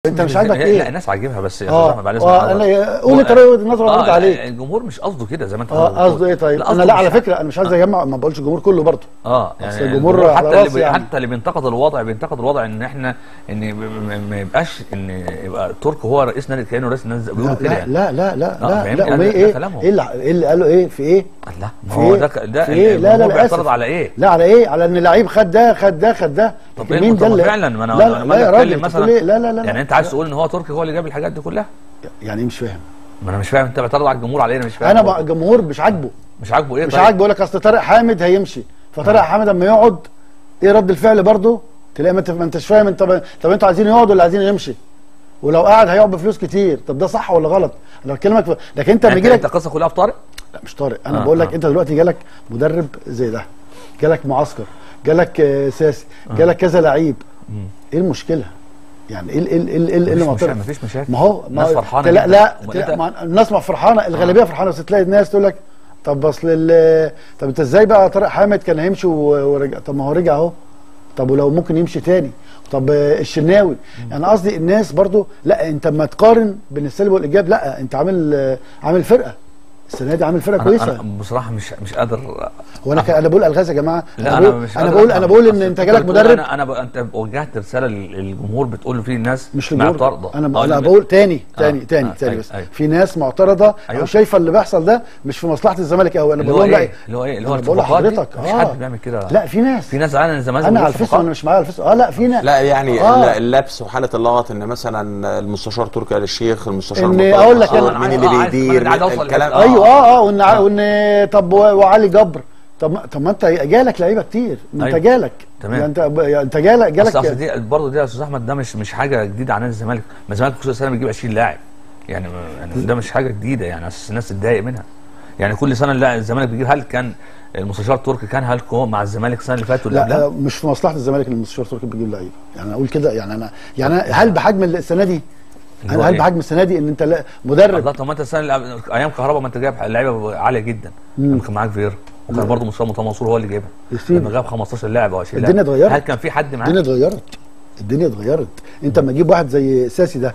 انت مش عاجبك لا ايه الناس عاجبها بس يا اه أستاذ أحمد، بعد إذن آه، حضرتك. انا قول هو- انت رأي النظره آه، رد عليك الجمهور مش قصده كده زي ما انت اه بتقول. قصده ايه طيب لا، انا قصده لا مش- على فكره انا مش عايز اجمع ما بقولش الجمهور كله برضه اه أصل يعني الجمهور الجمهور على حتى اللي راسي بي... يعني. حتى اللي بينتقد الوضع بينتقد الوضع ان احنا ان ب- ما- ما يبقاش ان يبقى ترك هو رئيس نادي كانه رئيس نادي بيقولوا كده لا يعني لا لا لا آه، لا فاهمني؟ لا ده- وما ده ايه كلامهم. ايه اللي ايه اللي قالوا ايه في ايه لا ما في هو إيه؟ ده ك- ده في إيه؟ لا، لا، الجمهور لا، بيعترض آسف. على ايه؟ لا على ايه على ان لعيب خد ده خد ده خد ده طب ايه مين طب ده ما اللي فعلا ما انا لا أنا لا, لما لا يا أجي راجل اتكلم أنت بتقول مثلا إيه؟ لا لا لا يعني انت عايز تقول ان هو تركي هو اللي جاب الحاجات دي كلها يعني إيه مش فاهم ما انا مش فاهم انت بتعترض على الجمهور على ايه انا مش فاهم انا بقى الجمهور مش عاجبه مش عاجبه ايه مش طيب؟ عاجبه يقول لك اصل طارق حامد هيمشي فطارق حامد اما يقعد ايه رد الفعل برضه تلاقي ما انت ما انتش فاهم انت طب انتوا عايزين يقعد ولا عايزين يمشي ولو قعد هيقعد بفلوس كتير طب ده صح ولا غلط انا بكلمك في... لكن انت لما يعني يجي انت لك انت القصه كلها في طارق لا مش طارق انا آه، بقول لك آه. انت دلوقتي جالك مدرب زي ده جالك معسكر جالك آه، ساسي جالك كذا لعيب ايه المشكله يعني ايه ال- ايه ال- ايه ال- ايه اللي مفيش معترض؟ مشا- مفيش مشاكل ما هو ما الناس هو- فرحانه لا جداً. لا أمال تلا- انت- ما الناس ما فرحانه الغالبيه فرحانه بس تلاقي الناس تقول لك طب اصل ال- طب انت ازاي بقى طارق حامد كان هيمشي و- ورجع طب ما هو رجع اهو طب ولو ممكن يمشي تاني طب آه، الشناوي يعني قصدي الناس برضو لا انت اما تقارن بين السلب والايجاب لا انت عامل آه، عامل فرقه السنه دي عامل فرقه انا, كويسه أنا بصراحه مش مش قادر هو انا ك- انا بقول الغاز يا جماعه لا انا انا بقول مش انا قادر بقول أفهم. انا بقول ان أصل انت أنت جالك بتقول مدرب انا انا ب... انت وجهت رساله لل- للجمهور بتقول فيه الناس مش للجمهور معترضه انا آه، انا اللي- بقول تاني تاني آه، تاني آه، تاني أيوة، بس أيوة. في ناس معترضه أيوة. او شايفه اللي بيحصل ده مش في مصلحه الزمالك قوي انا اللي بقول هو لهم ايه لا اللي هو ايه اللي هو أنا بقول الصفقات دي؟ لحضرتك مفيش اه حد بيعمل كده لا في ناس في ناس زعلانه ان الزمالك انا بيقول على الفيس صفقات. وانا مش معايا على الفيس اه لا في ناس لا يعني آه. آه. اللبس وحاله اللغط ان مثلا المستشار تركي آل الشيخ المستشار إن مرتضى أقول لك منصور، أنا- مين آه، اللي عايز- بيدير أنا عايز أوصل الكلام لحتة. ايوه اه اه وان وان طب و- وعلي جبر طب ما- طب ما انت جالك لعيبه كتير ما انت أيوة. جالك تمام. يعني انت يعني انت جالك اصل اصل جالك دي برضه دي يا استاذ احمد ده مش مش حاجه جديده عن نادي الزمالك ما الزمالك كل سنه بيجيب 20 لاعب يعني يعني ده مش حاجه جديده يعني اساس الناس تتضايق منها يعني كل سنه لا الزمالك بيجيب هل كان المستشار التركي كان هل هو مع الزمالك السنه اللي فاتت ولا لا قبلها؟ آه، مش في مصلحه الزمالك ان المستشار تركي بيجيب لعيبه يعني انا اقول كده يعني انا يعني أنا هل بحجم السنه دي اللي هو انا هل إيه؟ بحجم السنه دي ان انت لا- مدرب الله طب ما انت السنه اللي قبل- ايام كهربا ما انت جايب لعيبه عاليه جدا لما كان معاك فير وكان برضه مصطفى مرتضى منصور هو اللي جايبها يا سيدي. لما جاب 15 لاعب او 20 لاعب الدنيا اتغيرت. هل كان في حد معاه؟ الدنيا اتغيرت الدنيا اتغيرت انت لما تجيب واحد زي ساسي ده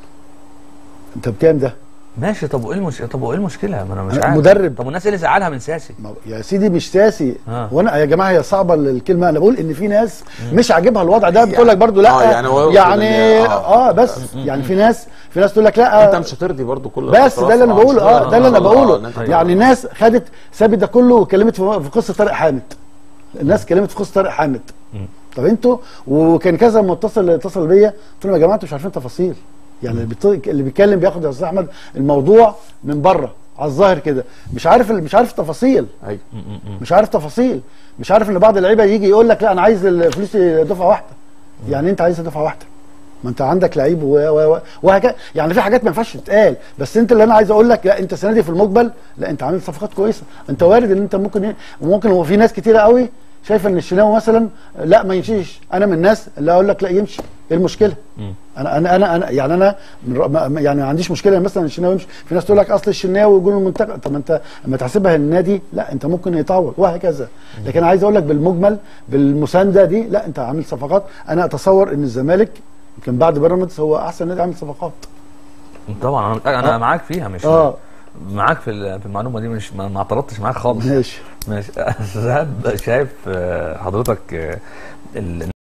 انت بكام ده؟ ماشي طب وايه المشكله طب وايه المشكله ما انا مش أنا عارف مدرب. طب والناس ايه اللي زعلها من ساسي ما- يا سيدي مش ساسي آه. وانا يا جماعه هي صعبه الكلمه انا بقول ان في ناس مش عاجبها الوضع ده بتقول لك برضو لا آه، يعني هو يقصد يعني إن- اه, آه. بس يعني في ناس في ناس تقول لك لا انت مش هترضي برضو كل بس الأطراف. ده اللي انا آه، بقوله مش اه هترضي. ده اللي انا آه، بقوله إن أنت- يعني ناس خدت سابت ده كله واتكلمت في في قصه طارق حامد الناس اتكلمت في قصه طارق حامد طب انتوا وكان كذا متصل اتصل بيا قلت لهم يا جماعه انتوا مش عارفين تفاصيل يعني اللي, بيط- اللي بيتكلم بياخد يا استاذ احمد الموضوع من بره على الظاهر كده مش عارف مش عارف تفاصيل ايوه مش عارف تفاصيل مش عارف ان بعض اللعيبه يجي يقول لك لا انا عايز الفلوس دفعه واحده يعني انت عايز دفعه واحده ما انت عندك لعيب و- و- و- وهكذا يعني في حاجات ما ينفعش تتقال بس انت اللي انا عايز اقول لك لا انت السنه دي في المقبل لا انت عامل صفقات كويسه انت وارد ان انت ممكن ايه وممكن هو في ناس كتيره قوي شايفه ان الشناوي مثلا لا ما يمشيش انا من الناس اللي اقول لك لا يمشي ايه المشكله انا انا انا, أنا يعني انا من رأ- ما- ما- يعني ما عنديش مشكله مثلا الشناوي يمشي في ناس تقول لك اصل الشناوي وجول المنتخب طب ما انت لما تحسبها النادي لا انت ممكن يتعوض وهكذا لكن انا عايز اقول لك بالمجمل بالمسانده دي لا انت عامل صفقات انا اتصور ان الزمالك يمكن بعد بيراميدز هو احسن نادي عامل صفقات طبعا انا انا آه. معاك فيها مش اه معاك في ال- في المعلومه دي مش ما ما اعترضتش معاك خالص ماشي ماشي شايف آه، حضرتك آه، ال-